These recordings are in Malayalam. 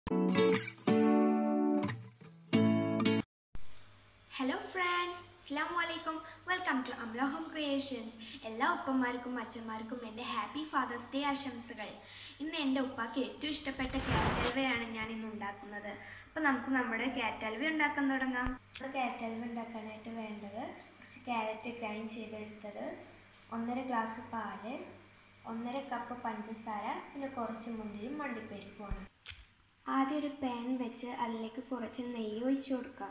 ഹലോ ഫ്രണ്ട്സ് അസ്സാം വലൈക്കും welcome to Amla home creations എല്ലാ ഉപ്പന്മാർക്കും അച്ഛന്മാർക്കും എൻ്റെ ഹാപ്പി ഫാദേഴ്സ് ഡേ ആശംസകൾ ഇന്ന് എൻ്റെ ഉപ്പാക്ക് ഏറ്റവും ഇഷ്ടപ്പെട്ട കാറ്റൽവയാണ് ഞാൻ ഇന്ന് ഉണ്ടാക്കുന്നത് അപ്പോൾ നമുക്ക് നമ്മുടെ കാറ്റൽവ ഉണ്ടാക്കാൻ തുടങ്ങാം നമ്മുടെ കാറ്റൽവ ഉണ്ടാക്കാനായിട്ട് വേണ്ടത് കുറച്ച് ക്യാരറ്റ് ഗ്രൈൻഡ് ചെയ്തെടുത്തത് ഒന്നര ഗ്ലാസ് പാല് ഒന്നര കപ്പ് പഞ്ചസാര പിന്നെ കുറച്ച് മുന്തിരിയും മണ്ടിപ്പരിപ്പുമാണ് ആദ്യം ഒരു പാൻ വെച്ച് അതിലേക്ക് കുറച്ച് നെയ്യ് ഒഴിച്ചു കൊടുക്കാം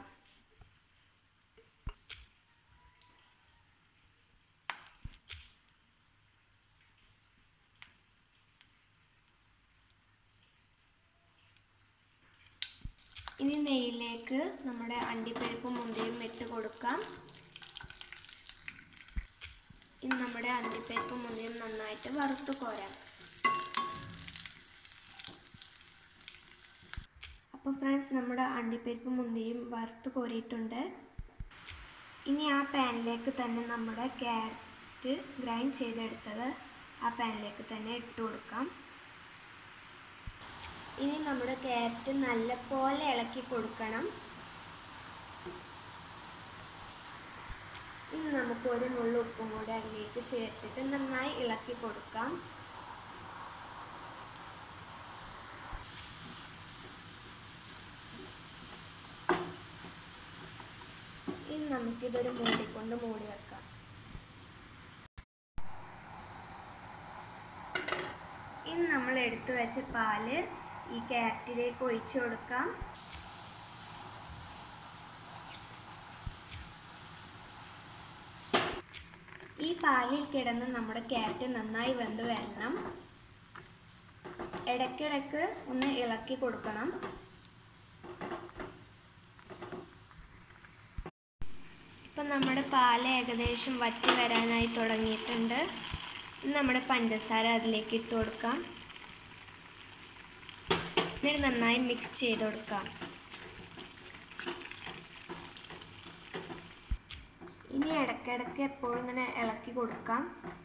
ഇനി നെയ്യിലേക്ക് നമ്മുടെ അണ്ടിപ്പരിപ്പും മുന്തിരിയും ഇട്ട് കൊടുക്കാം ഇനി നമ്മുടെ അണ്ടിപ്പരിപ്പും മുന്തിരിയും നന്നായിട്ട് വറുത്ത് കോരാം അപ്പോൾ ഫ്രണ്ട്സ് നമ്മുടെ അണ്ടിപ്പരിപ്പും മുന്തിരിയും വറുത്ത് കോരിയിട്ടുണ്ട് ഇനി ആ പാനിലേക്ക് തന്നെ നമ്മുടെ ക്യാരറ്റ് ഗ്രൈൻഡ് ചെയ്തെടുത്തത് ആ പാനിലേക്ക് തന്നെ ഇട്ട് കൊടുക്കാം ഇനി നമ്മുടെ ക്യാരറ്റ് നല്ലപോലെ ഇളക്കി കൊടുക്കണം ഇനി നമുക്ക് ഒരു നുള്ളു ഉപ്പും കൂടി അതിലേക്ക് ചേർത്തിട്ട് നന്നായി ഇളക്കി കൊടുക്കാം ഇനി നമുക്കിതൊരു മൂടിക്കൊണ്ട് മൂടി വെക്കാം ഇനി നമ്മൾ എടുത്തു വെച്ച പാല് ഈ ക്യാരറ്റിലേക്ക് ഒഴിച്ചു കൊടുക്കാം ഈ പാലിൽ കിടന്ന് നമ്മുടെ ക്യാരറ്റ് നന്നായി വെന്ത് വരണം ഇടയ്ക്കിടയ്ക്ക് ഒന്ന് ഇളക്കി കൊടുക്കണം ഇപ്പം നമ്മുടെ പാല് ഏകദേശം വറ്റി വരാനായി തുടങ്ങിയിട്ടുണ്ട് നമ്മുടെ പഞ്ചസാര അതിലേക്ക് ഇട്ട് കൊടുക്കാം എന്നിട്ട് നന്നായി മിക്സ് ചെയ്ത് കൊടുക്കാം ഇനി ഇടയ്ക്കിടയ്ക്ക് എപ്പോഴും ഇങ്ങനെ ഇളക്കി കൊടുക്കാം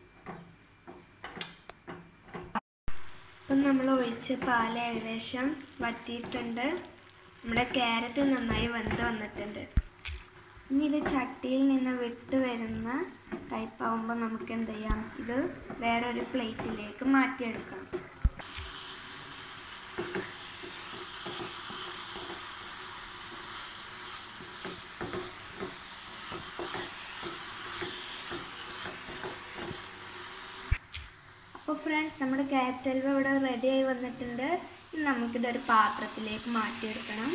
ഇപ്പം നമ്മൾ ഒഴിച്ച് പാൽ ഏകദേശം വറ്റിയിട്ടുണ്ട് നമ്മുടെ ക്യാരറ്റ് നന്നായി വെന്ത് വന്നിട്ടുണ്ട് ഇനി ഇത് ചട്ടിയിൽ നിന്ന് വിട്ട് വരുന്ന ടൈപ്പ് ആകുമ്പോൾ നമുക്ക് എന്ത് ചെയ്യാം ഇത് വേറൊരു പ്ലേറ്റിലേക്ക് മാറ്റിയെടുക്കാം അപ്പോൾ ഫ്രണ്ട്സ് നമ്മുടെ ക്യാരറ്റ് ഹൽവ ഇവിടെ റെഡിയായി വന്നിട്ടുണ്ട് ഇനി നമുക്കിതൊരു പാത്രത്തിലേക്ക് മാറ്റിയെടുക്കണം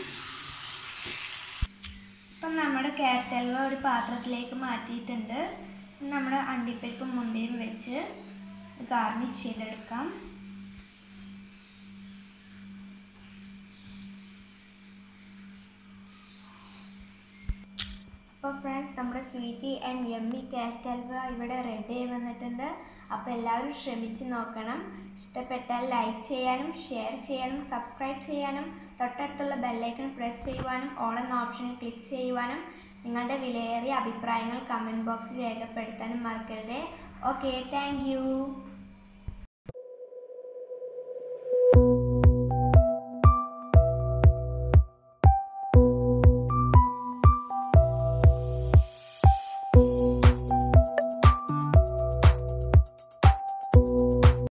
ഇപ്പം നമ്മുടെ ക്യാരറ്റ് ഹൽവ ഒരു പാത്രത്തിലേക്ക് മാറ്റിയിട്ടുണ്ട് നമ്മുടെ അണ്ടിപ്പരിപ്പും മുന്തിരിയും വെച്ച് ഗാർണിഷ് ചെയ്തെടുക്കാം അപ്പോൾ ഫ്രണ്ട്സ് നമ്മുടെ sweety and yummy carrot halwa ഇവിടെ റെഡി ആയി വന്നിട്ടുണ്ട് അപ്പോൾ എല്ലാവരും ശ്രമിച്ച് നോക്കണം ഇഷ്ടപ്പെട്ടാൽ ലൈക്ക് ചെയ്യാനും ഷെയർ ചെയ്യാനും സബ്സ്ക്രൈബ് ചെയ്യാനും തൊട്ടടുത്തുള്ള ബെല്ലൈക്കൺ പ്രസ് ചെയ്യുവാനും ഓൾ എന്ന ഓപ്ഷനിൽ ക്ലിക്ക് ചെയ്യുവാനും നിങ്ങളുടെ വിലയേറിയ അഭിപ്രായങ്ങൾ കമൻറ്റ് ബോക്സിൽ രേഖപ്പെടുത്താനും മറക്കരുത് ഓക്കെ താങ്ക്